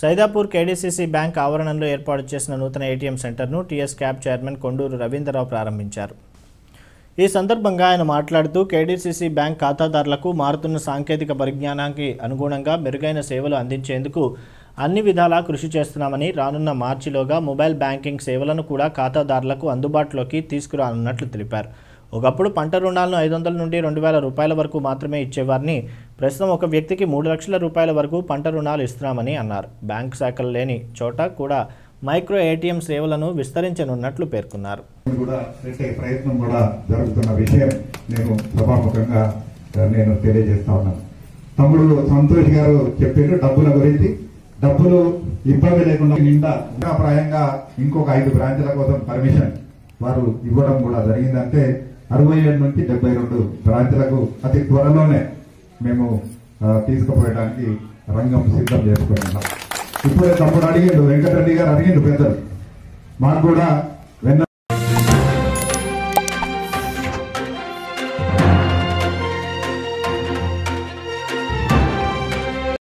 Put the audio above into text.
Saidapur KDCC bank ఆవరణంలో ఏర్పాటు చేసిన నూతన ఏటీఎం సెంటర్ను TS cab chairman Konduru Ravindra Rao ప్రారంభించారు ఈ సందర్భంగా ఆయన మాట్లాడుతూ కేడీసీసీ బ్యాంక్ ఖాతాదారులకు మారుతున్న సాంకేతిక పరిజ్ఞానానికి అనుగుణంగా మెరుగైన సేవలు అందించేందుకు అన్ని విధాలా కృషి చేస్తున్నామని రానున్న మార్చిలోగా మొబైల్ బ్యాంకింగ్ సేవలను కూడా ఖాతాదారులకు అందుబాటులోకి తీసుకురానున్నట్లు తెలిపారు ఒకప్పుడు పంట రుణాలను ఐదు వందల నుండి రెండు వేల రూపాయల వరకు మాత్రమే ఇచ్చేవారిని ప్రస్తుతం ఒక వ్యక్తికి మూడు లక్షల రూపాయల వరకు పంట రుణాలు ఇస్తున్నామని అన్నారు బ్యాంక్ శాఖలు లేని చోట కూడా మైక్రో ఏటీఎం సేవలను విస్తరించనున్నట్లు పేర్కొన్నారు కూడా పెట్టే ప్రయత్నం కూడా జరుగుతున్న విషయం నేను సభాముఖంగా ఆ, నేను తెలియజేస్తా ఉన్నాను తమ్ముడు సంతోష్ గారు చెప్పారు డబ్బుల గురించి డబ్బులు ఇబ్బంది లేకుండా నిండా ప్రాయంగా ఇంకొక ఐదు బ్రాంచ్ల కోసం పర్మిషన్ వారు ఇవ్వడం కూడా జరిగిందంటే అరవై ఏడు నుంచి డెబ్బై రెండు బ్రాంచ్లకు అతి త్వరలోనే మేము ఆ, తీసుకుపోయడానికి రంగం సిద్ధం చేసుకున్నాం ఇప్పుడే తమ్ముడు అడిగిండు వెంకటరెడ్డి గారు అడిగిండు పెద్దలు మాకు కూడా